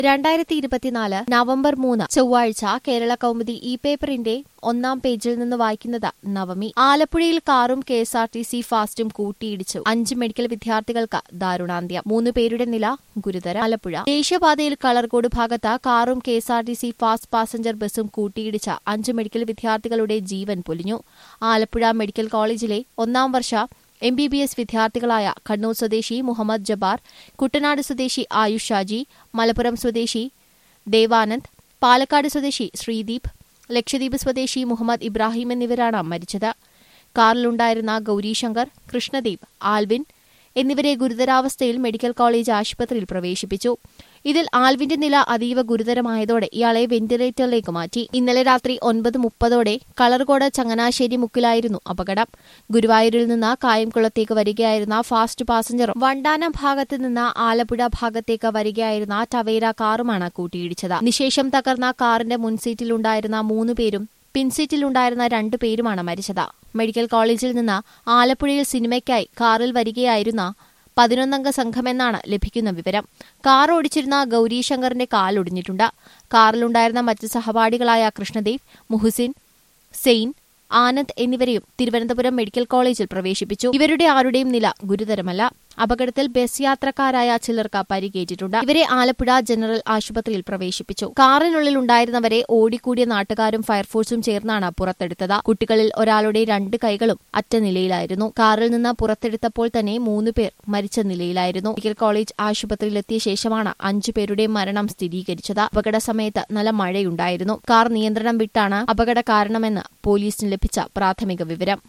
രണ്ടായിരത്തി ഇരുപത്തിനാല് നവംബർ മൂന്ന് ചൊവ്വാഴ്ച കേരള കൗമുദി ഇ പേപ്പറിന്റെ ഒന്നാം പേജിൽ നിന്ന് വായിക്കുന്നത് നവമി ആലപ്പുഴയിൽ കാറും K S R T C ഫാസ്റ്റും കൂട്ടിയിടിച്ചു അഞ്ച് മെഡിക്കൽ വിദ്യാർത്ഥികൾക്ക് ദാരുണാന്ത്യം മൂന്ന് പേരുടെ നില ഗുരുതരം ആലപ്പുഴ ദേശീയപാതയിൽ കളർകോട് ഭാഗത്ത് കാറും K S R T C fast passenger ബസും കൂട്ടിയിടിച്ച അഞ്ച് മെഡിക്കൽ വിദ്യാർത്ഥികളുടെ ജീവൻ പൊലിഞ്ഞു ആലപ്പുഴ മെഡിക്കൽ കോളേജിലെ ഒന്നാം വർഷ എം ബി ബി എസ് വിദ്യാർത്ഥികളായ കണ്ണൂർ സ്വദേശി മുഹമ്മദ് ജബാർ കുട്ടനാട് സ്വദേശി ആയുഷ് ഷാജി മലപ്പുറം സ്വദേശി ദേവാനന്ദ് പാലക്കാട് സ്വദേശി ശ്രീദീപ് ലക്ഷദ്വീപ് സ്വദേശി മുഹമ്മദ് ഇബ്രാഹിം എന്നിവരാണ് മരിച്ചത് കാറിലുണ്ടായിരുന്ന ഗൌരീശങ്കർ കൃഷ്ണദീപ് ആൽവിൻ എന്നിവരെ ഗുരുതരാവസ്ഥയിൽ മെഡിക്കൽ കോളേജ് ആശുപത്രിയിൽ പ്രവേശിപ്പിച്ചു ഇതിൽ ആൽവിന്റെ നില അതീവ ഗുരുതരമായതോടെ ഇയാളെ വെന്റിലേറ്ററിലേക്ക് മാറ്റി ഇന്നലെ രാത്രി ഒൻപത് മുപ്പതോടെ കളർകോട് ചങ്ങനാശ്ശേരി മുക്കിലായിരുന്നു അപകടം ഗുരുവായൂരിൽ നിന്ന് കായംകുളത്തേക്ക് വരികയായിരുന്ന ഫാസ്റ്റ് പാസഞ്ചറും വണ്ടാനം ഭാഗത്ത് നിന്ന് ആലപ്പുഴ ഭാഗത്തേക്ക് വരികയായിരുന്ന ടവേര കാറുമാണ് കൂട്ടിയിടിച്ചത് നിശേഷം തകർന്ന കാറിന്റെ മുൻസീറ്റിലുണ്ടായിരുന്ന മൂന്ന് പേരും പിൻസീറ്റിലുണ്ടായിരുന്ന രണ്ടു പേരുമാണ് മരിച്ചത് മെഡിക്കൽ കോളേജിൽ നിന്ന് ആലപ്പുഴയിൽ സിനിമയ്ക്കായി കാറിൽ വരികയായിരുന്ന പതിനൊന്നംഗ സംഘമെന്നാണ് ലഭിക്കുന്ന വിവരം കാർ ഓടിച്ചിരുന്ന ഗൌരീശങ്കറിന്റെ കാലൊടിഞ്ഞിട്ടുണ്ട് കാറിലുണ്ടായിരുന്ന മറ്റ് സഹപാഠികളായ കൃഷ്ണദേവ് മുഹസിൻ സെയിൻ ആനന്ദ് എന്നിവരെയും തിരുവനന്തപുരം മെഡിക്കൽ കോളേജിൽ പ്രവേശിപ്പിച്ചു ഇവരുടെ ആരുടെയും നില ഗുരുതരമല്ല അപകടത്തിൽ ബസ് യാത്രക്കാരായ ചിലർക്ക് പരിക്കേറ്റിട്ടുണ്ട് ഇവരെ ആലപ്പുഴ ജനറൽ ആശുപത്രിയിൽ പ്രവേശിപ്പിച്ചു കാറിനുള്ളിൽ ഉണ്ടായിരുന്നവരെ ഓടിക്കൂടിയ നാട്ടുകാരും ഫയർഫോഴ്സും ചേർന്നാണ് പുറത്തെടുത്തത് കുട്ടികളിൽ ഒരാളുടെ രണ്ട് കൈകളും അറ്റ നിലയിലായിരുന്നു കാറിൽ നിന്ന് പുറത്തെടുത്തപ്പോൾ തന്നെ മൂന്ന് പേർ മരിച്ച നിലയിലായിരുന്നു മെഡിക്കൽ കോളേജ് ആശുപത്രിയിലെത്തിയ ശേഷമാണ് അഞ്ചു പേരുടെ മരണം സ്ഥിരീകരിച്ചത് അപകട സമയത്ത് നല്ല മഴയുണ്ടായിരുന്നു കാർ നിയന്ത്രണം വിട്ടാണ് അപകട കാരണമെന്ന് പോലീസിന് ലഭിച്ച പ്രാഥമിക വിവരം